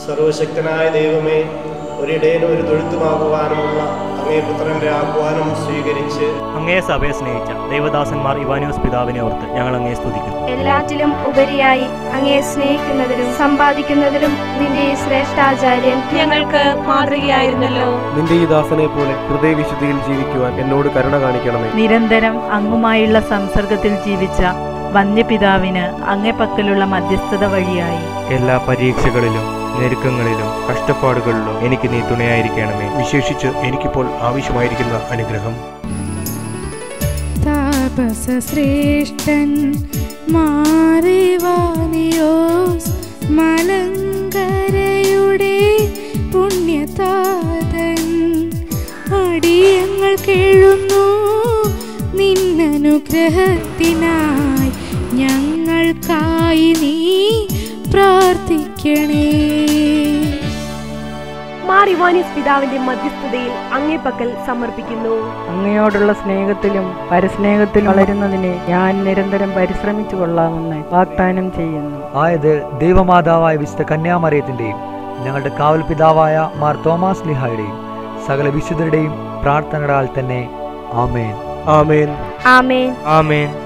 സർവശക്തനായ ദൈവമേ ഒരിടയനും ഒരു തൊഴുത്തുമാകുവാനുമുള്ള അങ്ങേ പുത്രന്റെ ആഹ്വാനം സ്വീകരിച്ച് അങ്ങേ സഭയെ സ്നേഹിച്ച ദൈവദാസന്മാർ ഇവാനിയോസ് പിതാവിനെ ഓർത്ത് ഞങ്ങൾ അങ്ങേ സ്തുതിക്കുന്നു എല്ലാറ്റിലും ഉപരിയായി അങ്ങയെ സ്നേഹിക്കുന്നതിലും സമ്പാദിക്കുന്നതിലും നിന്റെ ഈ ശ്രേഷ്ഠാചാര്യൻ ഞങ്ങൾക്ക് മാതൃകയായിരുന്നല്ലോ നിന്റെ ഈ ദാസനെ പോലെ ഹൃദയവിശുദ്ധിയിൽ ജീവിക്കുവാൻ എന്നോട് കരുണ കാണിക്കണമേ നിരന്തരം അങ്ങുമായുള്ള സംസർഗത്തിൽ ജീവിച്ച വന്യപിതാവിന് അങ്ങേ പക്കലുള്ള മധ്യസ്ഥത വഴിയായി എല്ലാ പരീക്ഷകളിലും ഞെരുക്കങ്ങളിലും കഷ്ടപ്പാടുകളിലും എനിക്ക് നീ തുണയായിരിക്കണമേ വിശേഷിച്ച് എനിക്കിപ്പോൾ ആവശ്യമായിരിക്കുന്ന അനുഗ്രഹം താപസശ്രേഷ്ഠൻ മാറിവാനിയോസ് മലങ്കരയുടെ പുണ്യതാതൻ അടിയങ്ങൾ കേഴുന്നു നിന്നനുഗ്രഹത്തിനായി ഞങ്ങൾക്കായി നീ പ്രാർത്ഥിക്കണേ മാർ ഇവാനിസ് പിതാവിന്റെ മധ്യസ്ഥതയിൽ അങ്ങേ പക്കൽ സമർപ്പിക്കുന്നു അങ്ങയോടുള്ള സ്നേഹത്തിലും പരസ്നേഹത്തിലും വളരുന്നതിന് ഞാൻ നിരന്തരം പരിശ്രമിച്ചു കൊള്ളാമെന്ന് വാഗ്ദാനം ചെയ്യുന്നു ആയത് ദൈവമാതാവായ വിശുദ്ധ കന്യാമറിയത്തിൻ്റെയും ഞങ്ങളുടെ കാവൽ പിതാവായ മാർ തോമാസ് ലിഹായുടെയും സകല വിശുദ്ധരുടെയും പ്രാർത്ഥനകളാൽ തന്നെ ആമേൻ ആമേൻ ആമേൻ ആമേൻ